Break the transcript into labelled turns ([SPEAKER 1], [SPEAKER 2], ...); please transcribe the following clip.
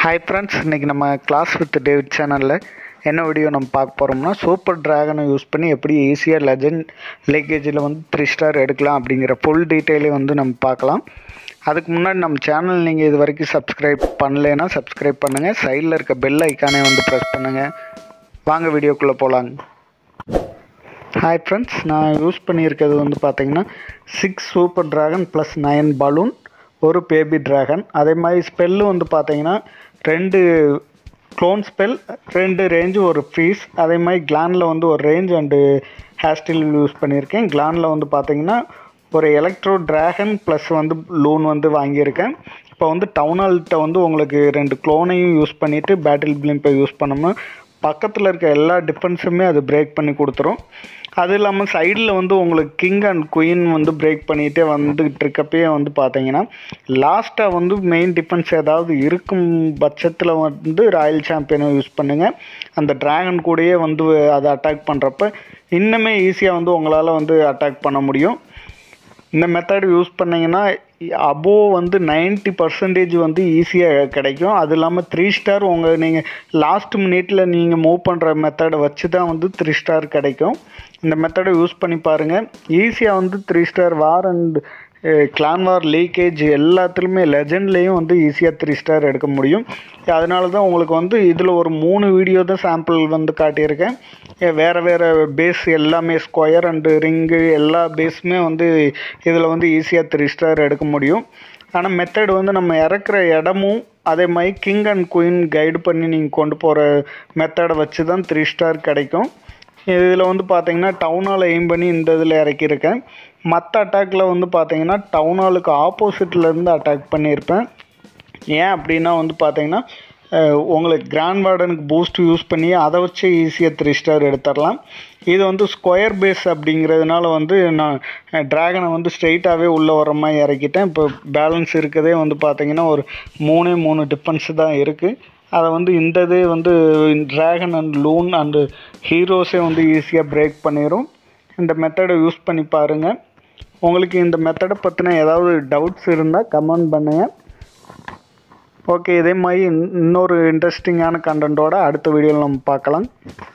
[SPEAKER 1] hi friends இன்றைக்கி நம்ம class with David சேனலில் என்ன வீடியோ நம்ம பார்க்க போகிறோம்னா சூப்பர் ட்ராகனை யூஸ் பண்ணி எப்படி ஈஸியாக லெஜண்ட் லீக்கேஜில் வந்து த்ரீ ஸ்டார் எடுக்கலாம் அப்படிங்கிற ஃபுல் டீட்டெயிலே வந்து நம்ம பார்க்கலாம் அதுக்கு முன்னாடி நம்ம சேனல் நீங்கள் இது வரைக்கும் சப்ஸ்கிரைப் பண்ணலைன்னா சப்ஸ்கிரைப் பண்ணுங்கள் சைடில் இருக்க பெல் ஐக்கானே வந்து ப்ரெஸ் பண்ணுங்கள் வாங்க வீடியோக்குள்ளே போகலாங்க ஹாய் ஃப்ரெண்ட்ஸ் நான் யூஸ் பண்ணியிருக்கிறது வந்து பார்த்தீங்கன்னா six super dragon plus nine balloon ஒரு பேபி ட்ராகன் அதே மாதிரி ஸ்பெல்லு வந்து பார்த்தீங்கன்னா ரெண்டு க்ளோன் ஸ்பெல் ரெண்டு ரேஞ்சு ஒரு ஃபீஸ் அதே மாதிரி கிளானில் வந்து ஒரு ரேஞ்ச் அண்டு ஹேர்ஸ்டைல் யூஸ் பண்ணியிருக்கேன் கிளானில் வந்து பார்த்தீங்கன்னா ஒரு எலக்ட்ரோ ட்ராகன் ப்ளஸ் வந்து லூன் வந்து வாங்கியிருக்கேன் இப்போ வந்து டவுனால்கிட்ட வந்து உங்களுக்கு ரெண்டு க்ளோனையும் யூஸ் பண்ணிவிட்டு பேட்டில் பிளிம்பை யூஸ் பண்ணோம்னா பக்கத்தில் இருக்க எல்லா டிஃபென்ஸுமே அது பிரேக் பண்ணி கொடுத்துரும் அது இல்லாமல் சைடில் வந்து உங்களுக்கு கிங் அண்ட் குயின் வந்து பிரேக் பண்ணிகிட்டே வந்துகிட்டு இருக்கப்பயே வந்து பார்த்தீங்கன்னா லாஸ்ட்டாக வந்து மெயின் டிஃபென்ஸ் ஏதாவது இருக்கும் பட்சத்தில் வந்து ராயல் சாம்பியனை யூஸ் பண்ணுங்கள் அந்த ட்ராகன் கூடயே வந்து அதை அட்டாக் பண்ணுறப்ப இன்னுமே ஈஸியாக வந்து உங்களால் வந்து அட்டாக் பண்ண முடியும் இந்த மெத்தட் யூஸ் பண்ணிங்கன்னா அபோவ் வந்து நைன்ட்டி பர்சன்டேஜ் வந்து ஈஸியாக கிடைக்கும் அது இல்லாமல் த்ரீ ஸ்டார் உங்கள் நீங்கள் லாஸ்ட் மினிட்ல நீங்கள் மூவ் பண்ணுற மெத்தடை வச்சு தான் வந்து த்ரீ ஸ்டார் கிடைக்கும் இந்த மெத்தடை யூஸ் பண்ணி பாருங்கள் ஈஸியாக வந்து three star war and clan war leakage எல்லாத்துலேயுமே லெஜண்ட்லேயும் வந்து ஈஸியாக த்ரீ ஸ்டார் எடுக்க முடியும் அதனால தான் உங்களுக்கு வந்து இதில் ஒரு மூணு வீடியோ தான் சாம்பிள் வந்து காட்டியிருக்கேன் வேறு வேறு பேஸ் எல்லாமே ஸ்கொயர் அண்டு ரிங்கு எல்லா பேஸுமே வந்து இதில் வந்து ஈஸியாக த்ரீ ஸ்டார் எடுக்க முடியும் ஆனால் மெத்தட் வந்து நம்ம இறக்குற இடமும் அதே மாதிரி கிங் அண்ட் குயின் கைடு பண்ணி நீங்கள் கொண்டு போகிற மெத்தடை வச்சு தான் த்ரீ ஸ்டார் கிடைக்கும் இதில் வந்து பார்த்தீங்கன்னா டவுனால் எய்ம் பண்ணி இந்த இதில் இறக்கியிருக்கேன் மற்ற அட்டாக்கில் வந்து பார்த்தீங்கன்னா டவுனாலுக்கு ஆப்போசிட்லேருந்து அட்டாக் பண்ணியிருப்பேன் ஏன் அப்படின்னா வந்து பார்த்தீங்கன்னா உங்களுக்கு கிராண்ட் வார்டனுக்கு பூஸ்ட் யூஸ் பண்ணி அதை வச்சு ஈஸியாக த்ரீ ஸ்டார் எடுத்துடலாம் இது வந்து ஸ்கொயர் பேஸ் அப்படிங்கிறதுனால வந்து நான் ட்ராகனை வந்து ஸ்ட்ரெயிட்டாகவே உள்ளே வர மாதிரி இறக்கிட்டேன் இப்போ பேலன்ஸ் இருக்கதே வந்து பார்த்தீங்கன்னா ஒரு மூணே மூணு டிஃபென்ஸ் தான் இருக்குது அதை வந்து இந்த இதே வந்து ட்ராகன் அண்ட் லூன் அண்டு ஹீரோஸே வந்து ஈஸியாக பிரேக் பண்ணிடும் இந்த மெத்தடை யூஸ் பண்ணி பாருங்கள் உங்களுக்கு இந்த மெத்தடை பற்றின ஏதாவது டவுட்ஸ் இருந்தால் கமெண்ட் பண்ணுங்கள் ஓகே இதே மாதிரி இன்னொரு இன்ட்ரெஸ்டிங்கான கண்டென்ட்டோட அடுத்த வீடியோவில் நம்ம பார்க்கலாம்